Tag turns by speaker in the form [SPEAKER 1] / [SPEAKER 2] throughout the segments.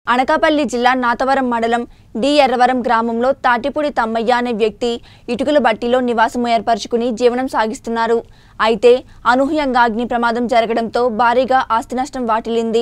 [SPEAKER 1] అనకాపల్లి జిల్లా నాతవరం మండలం డి ఎర్రవరం గ్రామంలో తాటిపూడి తమ్మయ్య అనే వ్యక్తి ఇటుకల బట్టిలో నివాసం ఏర్పరచుకుని జీవనం సాగిస్తున్నారు అయితే అనూహ్యంగా అగ్ని ప్రమాదం జరగడంతో భారీగా ఆస్తి నష్టం వాటిల్లింది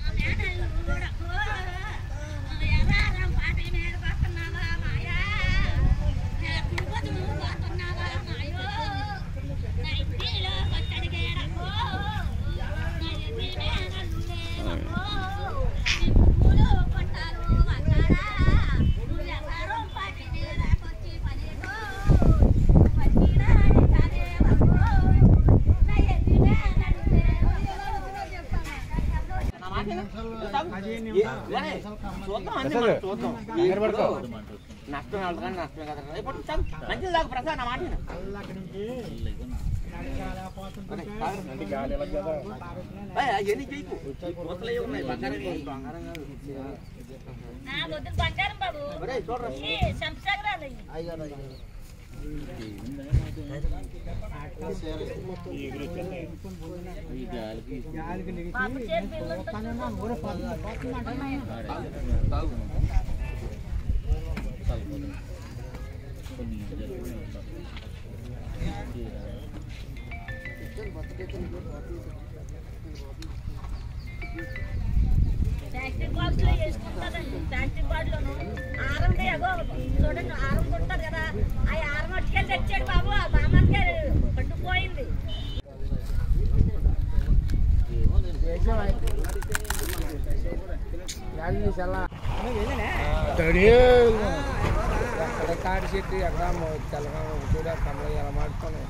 [SPEAKER 2] నష్టం వెళ్తాను నష్టం కదా ఇప్పుడు చాలు. మంచిది దాకా ప్రసాద్ నా మాట విను. ఏయ్, అవన్నీ చేయకు. పూతలు అవి ఉన్నాయి, బంగారం కాదు, బంగారం కాదు.
[SPEAKER 3] బంగారం బాబు
[SPEAKER 2] ఒరేయ్, చూడరా.
[SPEAKER 3] ఈ సంసారాలు ఇవి. బాబు చేతి బిల్లు ప్లాస్టిక్ బాక్స్ లో వేసుకుంటారండి ప్లాస్టిక్ బాక్స్ లోను ఆరం ఎగో చూడండి ఆరం కొడతారు కదా ఆ ఆరం అట్టుకెళ్ళి తెచ్చాడు బాబు ఆ బామ్మకి పట్టుకుపోయింది
[SPEAKER 4] ఎక్కడ కాడి చెట్టు ఎక్కడ తెల్లగా చూడ కమల ఎలా మాడుతాను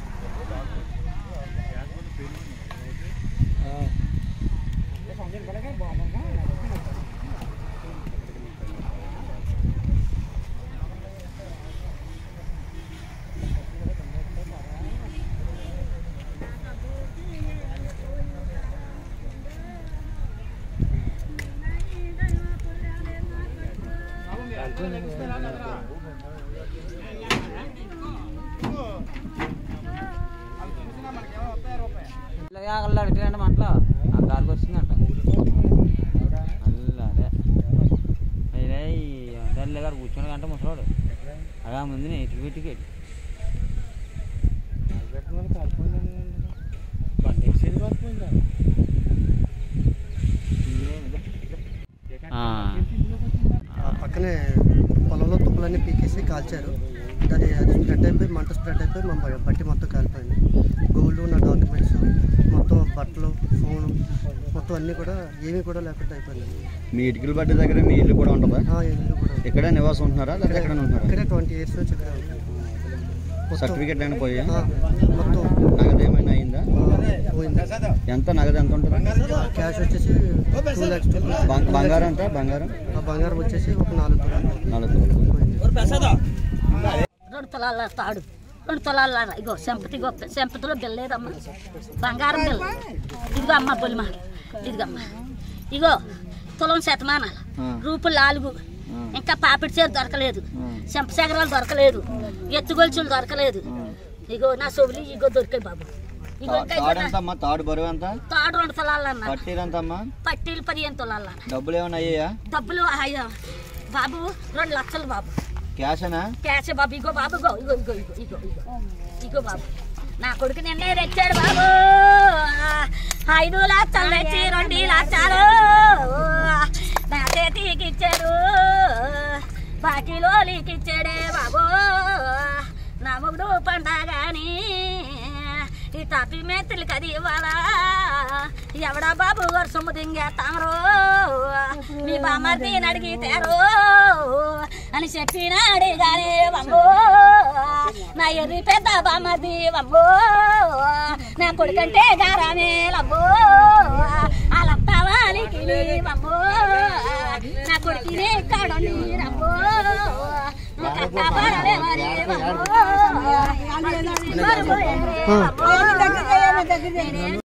[SPEAKER 5] అలా అడిగితే మంటలో ఆ గాలికి వచ్చిందంట అల్ల అదే అదే తల్లి గారు కూర్చొని గంట ముసలాడు అలా ముందు ఇటు వీటికి
[SPEAKER 6] ఆ పక్కనే పొలంలో తుప్పలన్నీ పీకేసి కాల్చారు దాని అది స్ప్రెడ్ అయిపోయి మంట స్ప్రెడ్ అయిపోయి మా బ- బట్టి మొత్తం కాలిపోయింది గోల్డ్ నా డాక్యుమెంట్స్ మొత్తం బట్టలు ఫోన్ మొత్తం అన్నీ కూడా ఏమీ కూడా లేకుండా అయిపోయింది
[SPEAKER 7] మీ ఇటుకల బడ్డ దగ్గర మీ ఇల్లు కూడా ఉంటుందా
[SPEAKER 6] ఆ ఇల్లు కూడా
[SPEAKER 7] ఇక్కడే నివాసం ఉంటున్నారా లేదా ఎక్కడ ఉంటున్నారా
[SPEAKER 6] ఇక్కడే ట్వంటీ ఇయర్స్ నుంచి ఇక్కడే ఉన్నాం. మొత్తం
[SPEAKER 7] సర్టిఫికెట్ అయినా పోయా
[SPEAKER 6] ఆ, మొత్తం
[SPEAKER 7] నగదు ఏమైనా అయిందా
[SPEAKER 6] ఆ, పోయింది
[SPEAKER 7] ఎంత నగదు ఎంత ఉంటుంది
[SPEAKER 6] క్యాష్ వచ్చేసి టూ ల్యాక్స్ టూ
[SPEAKER 7] బం- బంగారం ఎంత బంగారం
[SPEAKER 6] ఆ బంగారం వచ్చేసి ఒక నాలుగు తులాలు
[SPEAKER 7] నాలుగు తులాలు.
[SPEAKER 6] పోయింది
[SPEAKER 3] రెండు తులాల తాడు రెండు తులాల ఇగో సెంపతి ఇగో సెంపతిలో బిల్లేదమ్మా బంగారం బిల్ల ఇదిగో అమ్మ బొలిమ ఇదిగమ్మా ఇగో తులం శతమానాలు రూపులు నాలుగు ఇంకా పాపిడి చీర దొరకలేదు చెంపసెగరాలు దొరకలేదు ఎత్తుగొలుచులు దొరకలేదు ఇగో నా సొబులు ఇగో దొరికాయి బాబు ఇగో
[SPEAKER 7] తా-
[SPEAKER 3] ఇంకా
[SPEAKER 7] తాడు
[SPEAKER 3] ఇగో
[SPEAKER 7] ఎంత అమ్మా తాడు బరువు ఎంత
[SPEAKER 3] నా తాడు రెండు తులాలన్న
[SPEAKER 7] పట్టీలు ఎంత అమ్మా
[SPEAKER 3] పట్టీలు పదిహేను తులాలన్న
[SPEAKER 7] డబ్బులు ఏమైనా అయ్యాయా
[SPEAKER 3] డబ్బులు అయ్యో బాబు రెండు లక్షలు బాబు
[SPEAKER 7] క్యాషేనా
[SPEAKER 3] క్యాష్ బాబు ఇగో బాబు ఇగో ఇగో ఇగో ఇగో ఇగో ఇగో ఇగో బాబు నా కొడుకు నిన్నే తెచ్చాడు బాబు ఐదు లక్షలు తెచ్చి రెండు లక్షలు నా చేతికి ఇచ్చాడు బాకీలో ఇచ్చాడే బాబు నా మొగుడు పండగాని ఈ తాపి మేతులు కది ఇవ్వాలా ఎవడా బాబు గారు సొమ్ము దింగేస్తామరు మీ బామ్మర్ది అడిగితారు అని చెప్పినాడు గాని బమ్మో నా ఎర్రి పెద్ద బామ్మర్ది బమ్మో నా కొడుకంటే గారామే లమ్మో అలప్ప వాలికి బమ్మో నా కొడుకునే కాడండి రమ్మో నా కట్ట పడలే మరి బమ్మో.
[SPEAKER 6] ఆ.
[SPEAKER 3] బమ్మో. నేనే